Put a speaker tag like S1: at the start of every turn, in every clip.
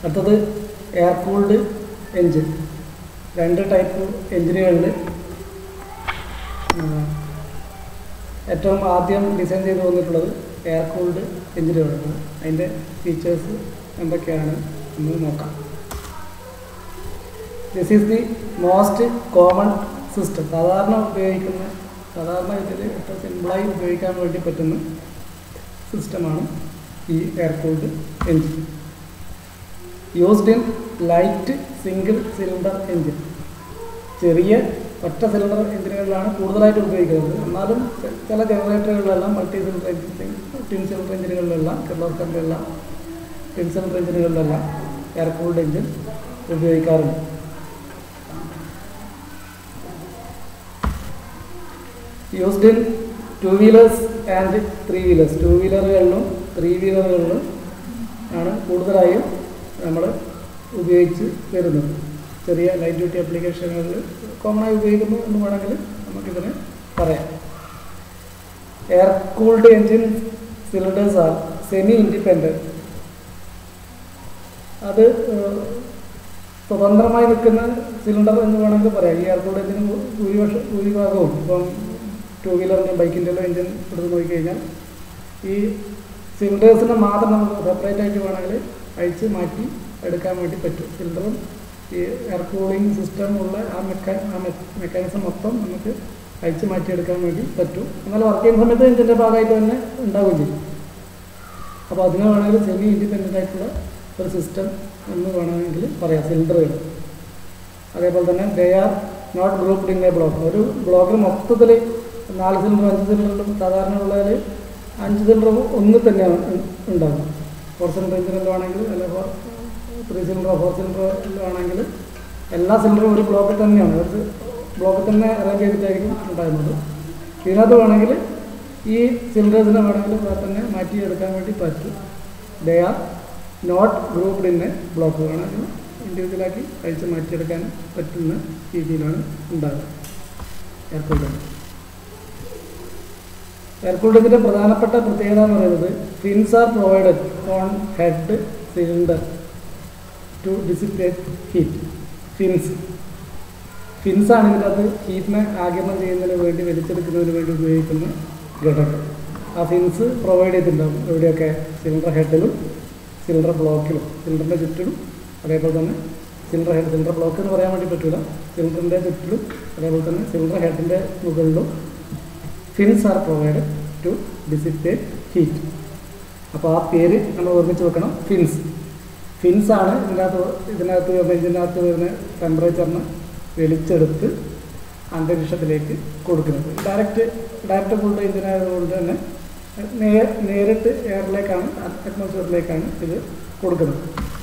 S1: അടുത്തത് air cooled engine രണ്ട് type എൻജിനുകളിൽ ഏറ്റവും ആദ്യം ഡിസൈൻ ചെയ്ത് വന്നിട്ടുള്ളത് എയർ കൂൾഡ് എൻജിനുകളാണ് അതിൻ്റെ ഫീച്ചേഴ്സ് എന്തൊക്കെയാണ് എന്ന് നോക്കാം this is the most common system സാധാരണ ഉപയോഗിക്കുന്ന സാധാരണ ഇതിൽ ഏറ്റവും സിമ്പിളായി ഉപയോഗിക്കാൻ വേണ്ടി പറ്റുന്ന സിസ്റ്റമാണ് ഈ air cooled engine used in light single cylinder engine ചെറിയ ഒറ്റ സിലിണ്ടർ എഞ്ചിനുകളിലാണ് കൂടുതലായിട്ട് ഉപയോഗിക്കുന്നത് എന്നാലും ചെ- ചില ജനറേറ്ററുകളിലെല്ലാം multi cylinder engine twin cylinder എഞ്ചിനുകളിലെല്ലാം കിർലോസ്കറിലെല്ലാം ടിൻ സിലിണ്ടർ എഞ്ചിനുകളിലെല്ലാം എയർ കൂൾഡ് എഞ്ചിൻ ഉപയോഗിക്കാറുണ്ട് used in two wheelers and three wheelers two വീലറുകളിലും ത്രീ വീലറുകളിലും ആണ് കൂടുതലായും നമ്മൾ ഉപയോഗിച്ച് വരുന്നത് ചെറിയ ലൈറ്റ് ഡ്യൂട്ടി ആപ്ലിക്കേഷനുകളിൽ കോമൺ ആയി ഉപയോഗിക്കുന്നു എന്ന് വേണമെങ്കിൽ നമുക്കിതിനെ പറയാം air cooled engine cylinders are semi independent അത് ഏഹ്, സ്വതന്ത്രമായി നിൽക്കുന്ന സിലിണ്ടർ എന്ന് വേണമെങ്കിൽ പറയാം ഈ എയർ കൂൾഡ് എഞ്ചിന് ഭൂരിപക്ഷം ഭൂരിഭാഗവും ഇപ്പം ടൂ വീലറിൻ്റെ ബൈക്കിൻ്റെ എല്ലാം എഞ്ചിൻ എടുത്ത് നോക്കിക്കഴിഞ്ഞാൽ ഈ സിലിണ്ടേഴ്സിനെ മാത്രം നമുക്ക് സെപ്പറേറ്റ് ആയിട്ട് വേണമെങ്കിൽ അഴിച്ച് മാറ്റി എടുക്കാൻ വേണ്ടി പറ്റും സിലിണ്ടറും ഈ എയർ കൂളിംഗ് സിസ്റ്റം ഉള്ള ആ മെക്കാ ആ മെക്കാനിസം മൊത്തം നമുക്ക് അഴിച്ച് മാറ്റിയെടുക്കാൻ വേണ്ടി പറ്റും എന്നാൽ വർക്ക് ചെയ്യുന്ന സമയത്ത് എഞ്ചിൻ്റെ ഭാഗമായിട്ട് തന്നെ ഉണ്ടാവുകയും ചെയ്യും അപ്പോൾ അതിന് വേണമെങ്കിൽ സെമി ഇൻഡിപെൻഡൻ്റ് ആയിട്ടുള്ള ഒരു സിസ്റ്റം എന്ന് വേണമെങ്കിൽ പറയാം സിലിണ്ടറുകൾ അതേപോലെ തന്നെ they are not grouped in a block ഒരു ബ്ലോക്കിൽ മൊത്തത്തിൽ നാല് സിലിണ്ടർ അഞ്ച് സിലിണ്ടറിലും സാധാരണ ഉള്ളതിൽ അഞ്ച് സിലിണ്ടർ ഒന്ന് തന്നെയാണ് ഉ- ഉണ്ടാകും ഫോർ സിലിണ്ടർ എഞ്ചിനിലാണെങ്കിൽ അല്ലെ ഫോർ ത്രീ സിലിണ്ടറോ ഫോർ സിലിണ്ടറോ ആണെങ്കിൽ എല്ലാ സിലിണ്ടറും ഒരു ബ്ലോക്കിൽ തന്നെയാണ് ഒരു ബ്ലോക്കിൽ തന്നെ അറേഞ്ച് ചെയ്തിട്ടായിരിക്കും ഉണ്ടാകുന്നത് ഇതിനകത്ത് വേണമെങ്കിൽ ഈ സിലിണ്ടേഴ്സിനെ വേണമെങ്കിൽ വേറെ തന്നെ മാറ്റിയെടുക്കാൻ വേണ്ടി പറ്റും they are not grouped in a block വേണമെങ്കിൽ ഇൻഡിവിജ്വലാക്കി കഴിച്ച് മാറ്റിയെടുക്കാൻ പറ്റുന്ന രീതിയിലാണ് ഉണ്ടാകുക എയർകൂൾഡ് എയർകൂൾഡിൻ്റെ പ്രധാനപ്പെട്ട പ്രത്യേകത എന്ന് പറയുന്നത് fins are provided on head cylinder to dissipate heat fins fins ആണ് ഇതിൻ്റെ അത് ഹീറ്റിനെ ആഗിരണം ചെയ്യുന്നതിന് വേണ്ടി വലിച്ചെടുക്കുന്നതിന് വേണ്ടി ഉപയോഗിക്കുന്ന ഘടകം ആ ഫിൻസ് പ്രൊവൈഡ് ചെയ്തിട്ടുണ്ടാവും എവിടെയൊക്കെ സിലിണ്ടർ ഹെഡിലും സിലിണ്ടർ ബ്ലോക്കിലും സിലിണ്ടറിൻ്റെ ചുറ്റിലും അതേപോലെ തന്നെ സിലിണ്ടർ ഹെഡ് സിലിണ്ടർ ബ്ലോക്ക് എന്ന് പറയാൻ വേണ്ടി പറ്റില്ല സിലിണ്ടറിൻ്റെ ചുറ്റിലും അതേപോലെ തന്നെ സിലിണ്ടർ ഹെഡിൻ്റെ മുകളിലും fins are provide to dissipate heat അപ്പോൾ ആ പേര് നമ്മൾ ഓർമ്മിച്ച് വെക്കണം ഫിൻസ് ഫിൻസ് ആണ് ഇതിനകത്ത് ഇതിനകത്ത് വരുന്ന ഇതിനകത്ത് വരുന്ന ടെമ്പറേച്ചറിന് വലിച്ചെടുത്ത് അന്തരീക്ഷത്തിലേക്ക് കൊടുക്കുന്നത് ഡയറക്റ്റ് ഡയറക്റ്റ് കൂൾഡ് എഞ്ചിനായതുകൊണ്ട് തന്നെ നേ നേരിട്ട് എയറിലേക്കാണ് അറ്റ്മോസ്ഫിയറിലേക്കാണ് ഇത് കൊടുക്കുന്നത്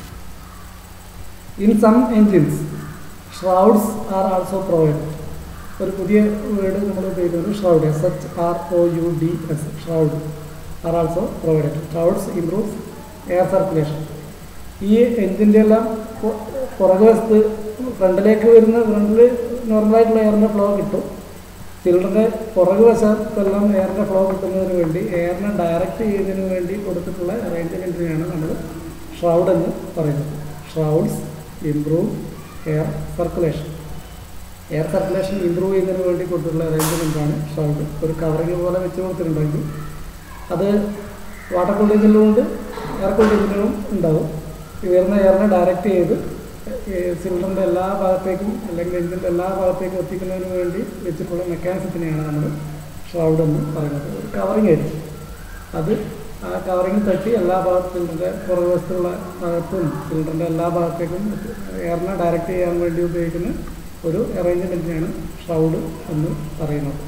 S1: in some engines shrouds are also provide ഒരു പുതിയ വേർഡ് നമ്മൾ ഉപയോഗിക്കുന്നത് shroud S H R O U D S shroud are also provided shrouds improves air circulation ഈ എൻജിൻ്റെ എല്ലാം പൊ- പുറകു വശത്ത് ഫ്രണ്ടിലേക്ക് വരുന്ന ഫ്രണ്ടിൽ നോർമലായിട്ടുള്ള എയറിൻ്റെ ഫ്ലോ കിട്ടും സിലിണ്ടറിൻ്റെ പുറകു വശത്തെല്ലാം എയറിൻ്റെ ഫ്ലോ കിട്ടുന്നതിന് വേണ്ടി എയറിനെ ഡയറക്റ്റ് ചെയ്യുന്നതിന് വേണ്ടി കൊടുത്തിട്ടുള്ള അറേഞ്ച്മെൻറ്റിനെയാണ് നമ്മൾ ഷ്രൗഡ് എന്ന് പറയുന്നത് shrouds improve air circulation air circulation improve ചെയ്യുന്നതിന് വേണ്ടി കൊടുത്തിട്ടുള്ള അറേഞ്ച്മെൻറ്റാണ് ഷൗഡ് ഒരു കവറിങ് പോലെ വെച്ച് കൊടുത്തിട്ടുണ്ടെങ്കിൽ അത് വാട്ടർ കൂളിങ്ങിലും ഉണ്ട് എയർ കൂളിങ്ങിലും ഉണ്ടാവും ഈ വരുന്ന എയറിനെ ഡയറക്റ്റ് ചെയ്ത് സിലിണ്ടറിൻ്റെ എല്ലാ ഭാഗത്തേക്കും അല്ലെങ്കിൽ എഞ്ചിൻ്റെ എല്ലാ ഭാഗത്തേക്കും എത്തിക്കുന്നതിന് വേണ്ടി വെച്ചിട്ടുള്ള മെക്കാനിസത്തിനെയാണ് നമ്മൾ ഷൗഡ് എന്ന് പറയുന്നത് ഒരു കവറിങ് ആയിരിക്കും അത് ആ കവറിങ് തട്ടി എല്ലാ ഭാഗത്തും സിലിണ്ടറിൻ്റെ പുറകുവശത്തുള്ള ഭാഗത്തും സിലിണ്ടറിൻ്റെ എല്ലാ ഭാഗത്തേക്കും എയറിനെ ഡയറക്റ്റ് ചെയ്യാൻ വേണ്ടി ഉപയോഗിക്കുന്ന ഒരു അറേഞ്ച്മെൻറ്റിനെയാണ് ഷൗഡ് എന്ന് പറയുന്നത്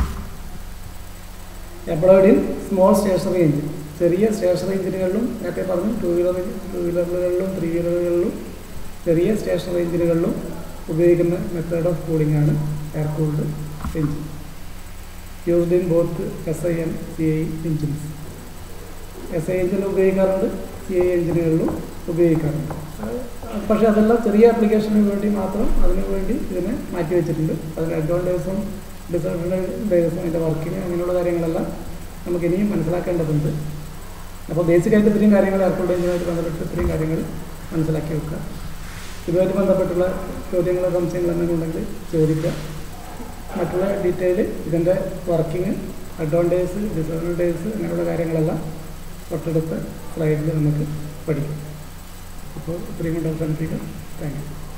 S1: employed in small stationary engine ചെറിയ സ്റ്റേഷനറി എഞ്ചിനുകളിലും നേരത്തെ പറഞ്ഞു ടൂ വീലർ ടൂ വീലറുകളിലും ത്രീ വീലറുകളിലും ചെറിയ സ്റ്റേഷനറി എഞ്ചിനുകളിലും ഉപയോഗിക്കുന്ന മെത്തേഡ് ഓഫ് കൂളിംഗ് ആണ് air cooled engine used in both S I and C I engines S I engine ഉപയോഗിക്കാറുണ്ട് സി ഐ എഞ്ചിനുകളിലും ഉപയോഗിക്കാറുണ്ട് അത് പക്ഷേ അതെല്ലാം ചെറിയ ആപ്ലിക്കേഷന് വേണ്ടി മാത്രം അതിനു വേണ്ടി ഇതിനെ മാറ്റി വെച്ചിട്ടുണ്ട് അതിന് അഡ്വാൻറ്റേജസും ഡിസഡ്വാൻറ്റേജസും അതിൻ്റെ വർക്കിങ് അങ്ങനെയുള്ള കാര്യങ്ങളെല്ലാം നമുക്ക് ഇനിയും മനസ്സിലാക്കേണ്ടതുണ്ട് അപ്പോൾ ബേസിക്കായിട്ട് ഇത്രയും കാര്യങ്ങൾ എയർപോർട്ട് എഞ്ചിനുമായിട്ട് ബന്ധപ്പെട്ട് ഇത്രയും കാര്യങ്ങൾ മനസ്സിലാക്കി വെക്കുക ഇതുമായിട്ട് ബന്ധപ്പെട്ടുള്ള ചോദ്യങ്ങളോ സംശയങ്ങളോ എന്തെങ്കിലും ഉണ്ടെങ്കിൽ ചോദിക്കുക മറ്റുള്ള ഡീറ്റെയിൽ ഇതിൻ്റെ വർക്കിംഗ് അഡ്വാൻറ്റേജ് ഡിസഡ്വാൻറ്റേജ് അങ്ങനെയുള്ള കാര്യങ്ങളെല്ലാം തൊട്ടടുത്ത സ്ലൈഡിൽ നമുക്ക് പഠിക്കാം അപ്പോൾ ഇത്രയും കൊണ്ട് അവസാനിപ്പിക്കാം താങ്ക് യു